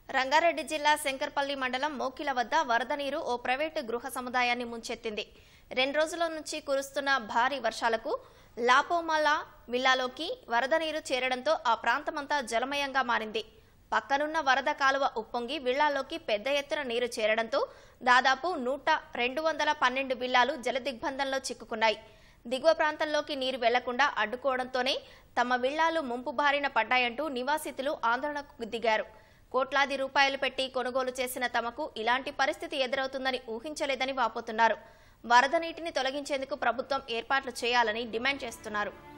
రంగారెడ్డి జిల్లా శంకర్పల్లి మండలం మోకిల వద్ద వరద నీరు ఓ ప్రైవేటు గృహ సముదాయాన్ని ముంచెత్తింది రెండు రోజుల నుంచి కురుస్తున్న భారీ వర్షాలకు లాపోమాల విల్లాలోకి వరద నీరు చేరడంతో ఆ ప్రాంతమంతా జలమయంగా మారింది పక్కనున్న వరద కాలువ ఉప్పొంగి విల్లాలోకి పెద్ద ఎత్తున నీరు చేరడంతో దాదాపు నూట రెండు వందల పన్నెండు విల్లాలు జలదిగ్బంధంలో చిక్కుకున్నాయి దిగువ ప్రాంతంలోకి నీరు వెళ్లకుండా అడ్డుకోవడంతోనే తమ విల్లాలు ముంపు బారిన పడ్డాయంటూ నివాసితులు ఆందోళనకు దిగారు కోట్లాది రూపాయలు పెట్టి కొనుగోలు చేసిన తమకు ఇలాంటి పరిస్థితి ఎదురవుతుందని ఊహించలేదని వాపోతున్నారు వరద నీటిని తొలగించేందుకు ప్రభుత్వం ఏర్పాట్లు చేయాలని డిమాండ్ చేస్తున్నారు